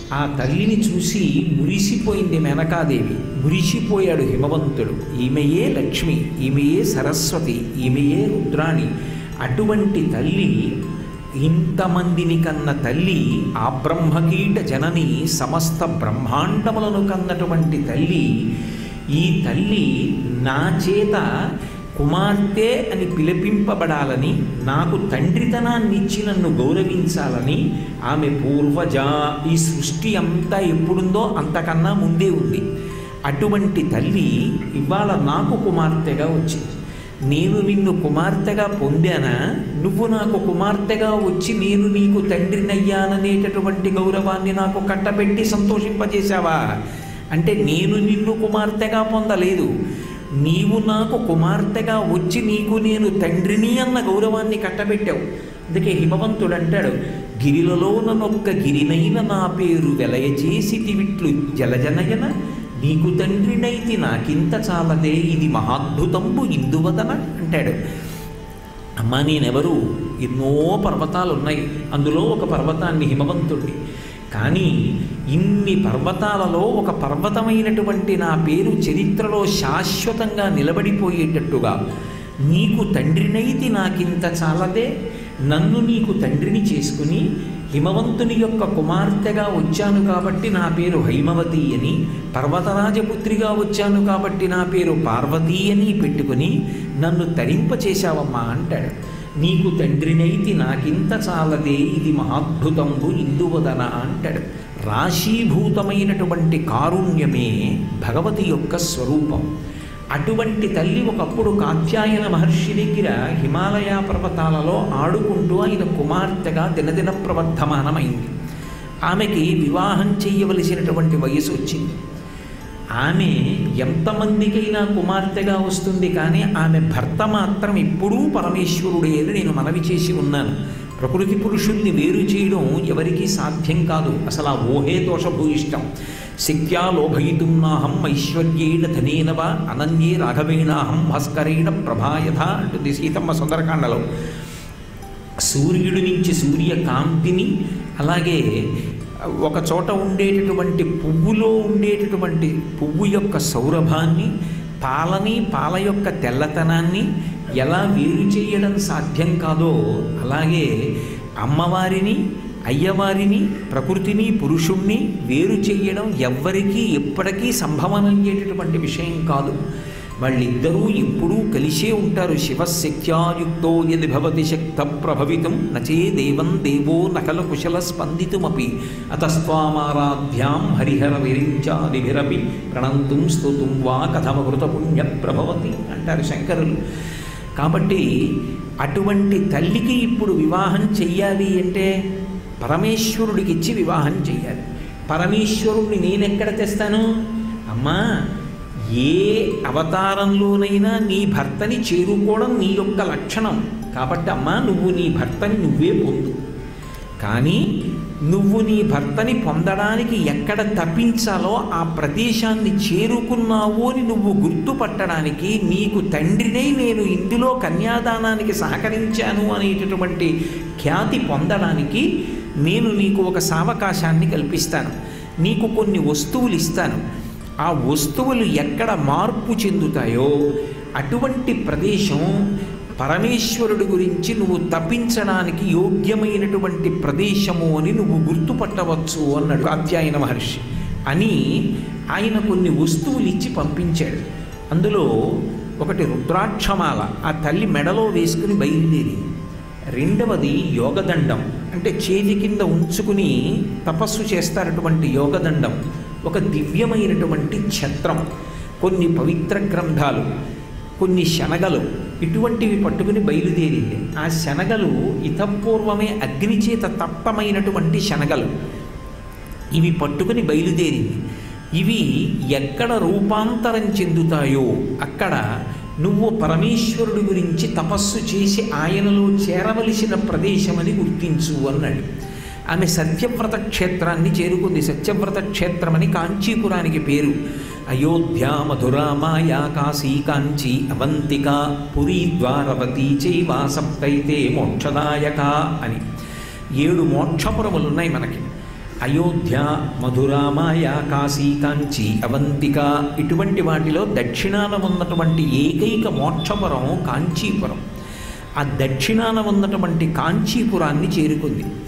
ఆ తల్లిని చూసి మురిసిపోయింది మేనకాదేవి మురిసిపోయాడు హిమవంతుడు ఈమెయే లక్ష్మి ఈమెయే సరస్వతి ఈమెయే రుద్రాణి అటువంటి తల్లి ఇంతమందిని కన్న తల్లి ఆ బ్రహ్మకీట జనని సమస్త బ్రహ్మాండములను కన్నటువంటి తల్లి ఈ తల్లి నా చేత కుమార్తె అని పిలిపింపబడాలని నాకు తండ్రితనాన్ని ఇచ్చి నన్ను గౌరవించాలని ఆమె పూర్వజ ఈ సృష్టి అంతా ఎప్పుడుందో అంతకన్నా ముందే ఉంది అటువంటి తల్లి ఇవాళ నాకు కుమార్తెగా వచ్చింది నేను నిన్ను కుమార్తెగా పొందానా నువ్వు నాకు కుమార్తెగా వచ్చి నేను నీకు తండ్రినయ్యాననేటటువంటి గౌరవాన్ని నాకు కట్టబెట్టి సంతోషింపజేశావా అంటే నేను నిన్ను కుమార్తెగా పొందలేదు నీవు నాకు కుమార్తెగా వచ్చి నీకు నేను తండ్రిని అన్న గౌరవాన్ని కట్టబెట్టావు అందుకే హిమవంతుడు అంటాడు గిరిలలోననొక్క గిరినైన నా పేరు వెలయచేసి తివిట్లు జలజనయన నీకు తండ్రినైతి నాకింత చాలదే ఇది మహాద్భుతంబు ఇందువదన అంటాడు అమ్మా నేనెవరు ఎన్నో పర్వతాలు ఉన్నాయి అందులో ఒక పర్వతాన్ని హిమవంతుడిని కానీ ఇన్ని పర్వతాలలో ఒక పర్వతమైనటువంటి నా పేరు చరిత్రలో శాశ్వతంగా నిలబడిపోయేటట్టుగా నీకు తండ్రినైతి నాకింత చాలదే నన్ను నీకు తండ్రిని చేసుకుని హిమవంతుని యొక్క కుమార్తెగా వచ్చాను కాబట్టి నా పేరు హైమవతి అని పర్వతరాజపుత్రిగా వచ్చాను కాబట్టి నా పేరు పార్వతీ అని పెట్టుకుని నన్ను తరింపచేశావమ్మా అంటాడు నీకు తండ్రినైతి నాకింత చాలదే ఇది మహాద్భుతంబు ఇందువదన అంటాడు రాశీభూతమైనటువంటి కారుణ్యమే భగవతి యొక్క స్వరూపం అటువంటి తల్లి ఒకప్పుడు కాత్యాయన మహర్షి దగ్గర హిమాలయ పర్వతాలలో ఆడుకుంటూ ఆయన కుమార్తెగా దినదిన ప్రవర్ధమానమైంది ఆమెకి వివాహం చేయవలసినటువంటి వయసు వచ్చింది ఆమె ఎంతమందికైనా కుమార్తెగా వస్తుంది కానీ ఆమె భర్త మాత్రం ఎప్పుడూ పరమేశ్వరుడే అని నేను మనవి చేసి ఉన్నాను ప్రకృతి పురుషుల్ని వేరు చేయడం ఎవరికీ సాధ్యం కాదు అసలు ఆ ఊహే దోషభూయిష్టం శక్త్యా లోభయితుం నాహం ఐశ్వర్యేణ ధనేనవ అనన్యే రాఘవేణాహం భాస్కరేణ ప్రభాయథ అంటుంది సీతమ్మ సుందరకాండలో సూర్యుడి నుంచి సూర్యకాంతిని అలాగే ఒక చోట ఉండేటటువంటి పువ్వులో ఉండేటటువంటి పువ్వు యొక్క సౌరభాన్ని పాలని పాల యొక్క తెల్లతనాన్ని ఎలా వేరు చేయడం సాధ్యం కాదో అలాగే అమ్మవారిని అయ్యవారిని ప్రకృతిని పురుషుణ్ణి వేరు చేయడం ఎవ్వరికీ ఎప్పటికీ సంభవనయ్యేటటువంటి విషయం కాదు వాళ్ళిద్దరూ ఎప్పుడూ కలిసే ఉంటారు శివశక్త్యాయుక్తో యది భవతి శక్త ప్రభవితం నచే దేవం దేవో నకల కుశల స్పందితుమపి అతస్వామారాధ్యాం హరిహర విరించాదిభిరపి ప్రణంతుం స్తుతుం వా కథమకృత పుణ్య ప్రభవతి అంటారు శంకరులు కాబట్టి అటువంటి తల్లికి ఇప్పుడు వివాహం చెయ్యాలి అంటే పరమేశ్వరుడికి ఇచ్చి వివాహం చెయ్యాలి పరమేశ్వరుణ్ణి నేనెక్కడ తెస్తాను అమ్మా ఏ అవతారంలోనైనా నీ భర్తని చేరుకోవడం నీ యొక్క లక్షణం కాబట్టి అమ్మా నువ్వు నీ భర్తని నువ్వే పొందు కానీ నువ్వు నీ భర్తని పొందడానికి ఎక్కడ తప్పించాలో ఆ ప్రదేశాన్ని చేరుకున్నావు అని నువ్వు గుర్తుపట్టడానికి నీకు తండ్రినై నేను ఇందులో కన్యాదానానికి సహకరించాను అనేటటువంటి ఖ్యాతి పొందడానికి నేను నీకు ఒక సావకాశాన్ని కల్పిస్తాను నీకు కొన్ని వస్తువులు ఇస్తాను ఆ వస్తువులు ఎక్కడ మార్పు చెందుతాయో అటువంటి ప్రదేశం పరమేశ్వరుడి గురించి నువ్వు తప్పించడానికి యోగ్యమైనటువంటి ప్రదేశము అని నువ్వు గుర్తుపట్టవచ్చు అన్నాడు కాత్యాయన మహర్షి అని ఆయన కొన్ని వస్తువులు ఇచ్చి పంపించాడు అందులో ఒకటి రుద్రాక్షమాల ఆ తల్లి మెడలో వేసుకుని బయలుదేరి రెండవది యోగదండం అంటే చేతి కింద ఉంచుకుని తపస్సు చేస్తారటువంటి యోగదండం ఒక దివ్యమైనటువంటి ఛత్రం కొన్ని పవిత్ర గ్రంథాలు కొన్ని శనగలు ఇటువంటివి పట్టుకుని బయలుదేరింది ఆ శనగలు ఇతపూర్వమే అగ్ని చేత తప్తమైనటువంటి శనగలు ఇవి పట్టుకుని బయలుదేరింది ఇవి ఎక్కడ రూపాంతరం చెందుతాయో అక్కడ నువ్వు పరమేశ్వరుడి గురించి తపస్సు చేసి ఆయనలో చేరవలసిన ప్రదేశమని గుర్తించు అన్నాడు ఆమె సత్యవ్రత క్షేత్రాన్ని చేరుకుంది సత్యవ్రత క్షేత్రమని కాంచీపురానికి పేరు అయోధ్య మధుర మాయా కాశీ కాంచీ అవంతిక పురీ ద్వారవతి చైవ సప్తైతే మోక్షదాయక అని ఏడు మోక్షపురములు ఉన్నాయి మనకి అయోధ్య మధురామాయ కాశీ కాంచి అవంతిక ఇటువంటి వాటిలో దక్షిణాన ఉన్నటువంటి ఏకైక మోక్షపురం కాంచీపురం ఆ దక్షిణాన ఉన్నటువంటి కాంచీపురాన్ని చేరుకుంది